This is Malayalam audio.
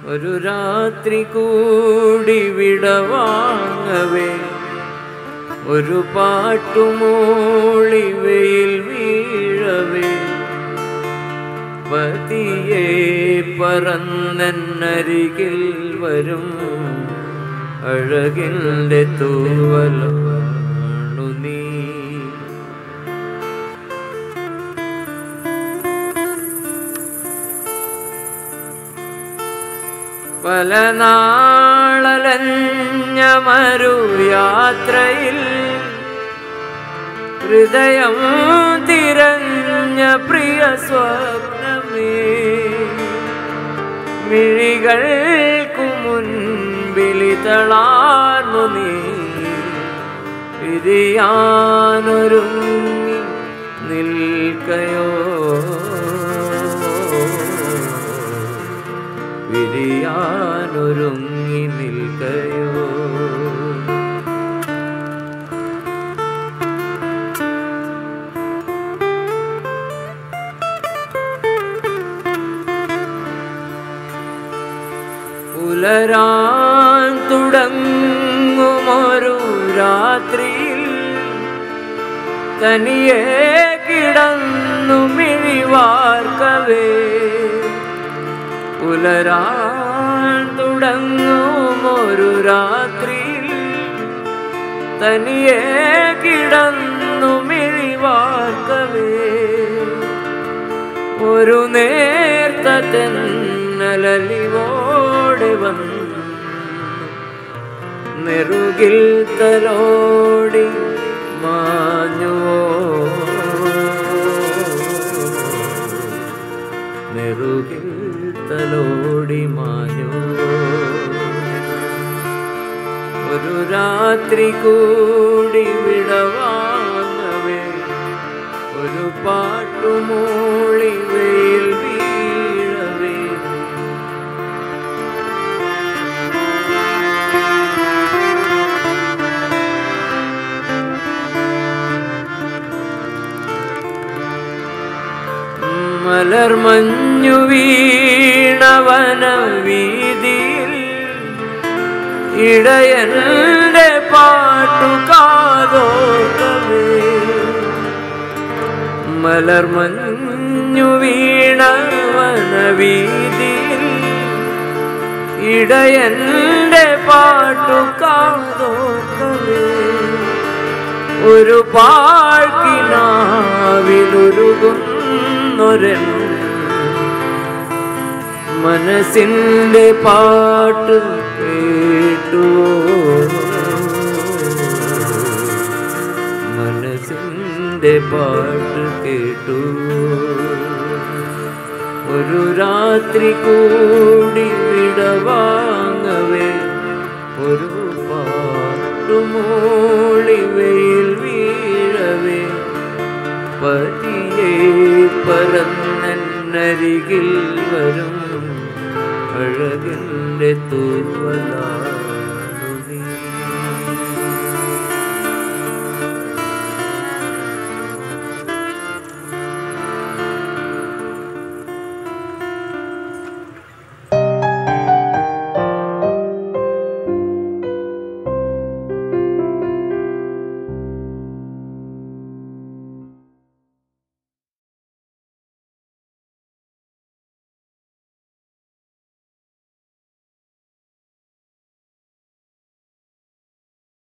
ഒരു രാത്രി കൂടി വിടവാങ്ങവേ ഒരു പാട്ടുമൂളി വെയിൽ വീഴവേ പതിയെ പറന്നരികിൽ വരും അഴകിൻ്റെ തൂവലാണു നീ പല നാളലഞ്ഞ മരു യാത്രയിൽ ഹൃദയം തിരഞ്ഞ പ്രിയ സ്വപ്നമേ മിഴികൾക്കു മുൻപിലി തളാർന്നു നീ പിരിയാനൊരുങ്ങി നിൽക്കയോ വിരിയാനൊരുങ്ങി നിൽക്കയോ പുലരാൻ തുടങ്ങുമൊരു രാത്രിയിൽ തനിയെ കിടന്നു മിഴിവാർക്കവേ പുലരാൻ തുടങ്ങുമൊരു രാത്രിയിൽ തനിയെ കിടന്നു മിഴിവാർക്കവേ ഒരു നേർത്ത തെന്നലലിവോടെ വന്നു നെറുകിൽ തലോടി മാഞ്ഞുവോ നെറുകിൽ തലോടി മാഞ്ഞുവോ ഒരു രാത്രി കൂടി വിടവാങ്ങവേ ഒരു പാട്ടുമൂളി വെയിൽ വീഴവേ മലർമഞ്ഞു വീണവന വീതിയിൽ ഇടയന്റെ പാട്ടു കാതോക്കവേ മലർമഞ്ഞു വീണവന വീതിയിൽ ഇടയന്റെ പാട്ടു കാതോക്കവേ ഒരു പാഴ്ക്കിനാവിലൊരുകുന്നൊരൻ മനസ്സിൻ്റെ പാട്ട് കേട്ടുവോ മനസ്സിൻ്റെ പാട്ട് കേട്ടുവോ ഒരു രാത്രി കൂടി വിടവാങ്ങവേ ഒരു പാട്ടുമൂളി വെയിൽ വീഴവേ പതിയെ പറന്നരികിൽ വരും അഴകിൻ്റെ തൂവലാ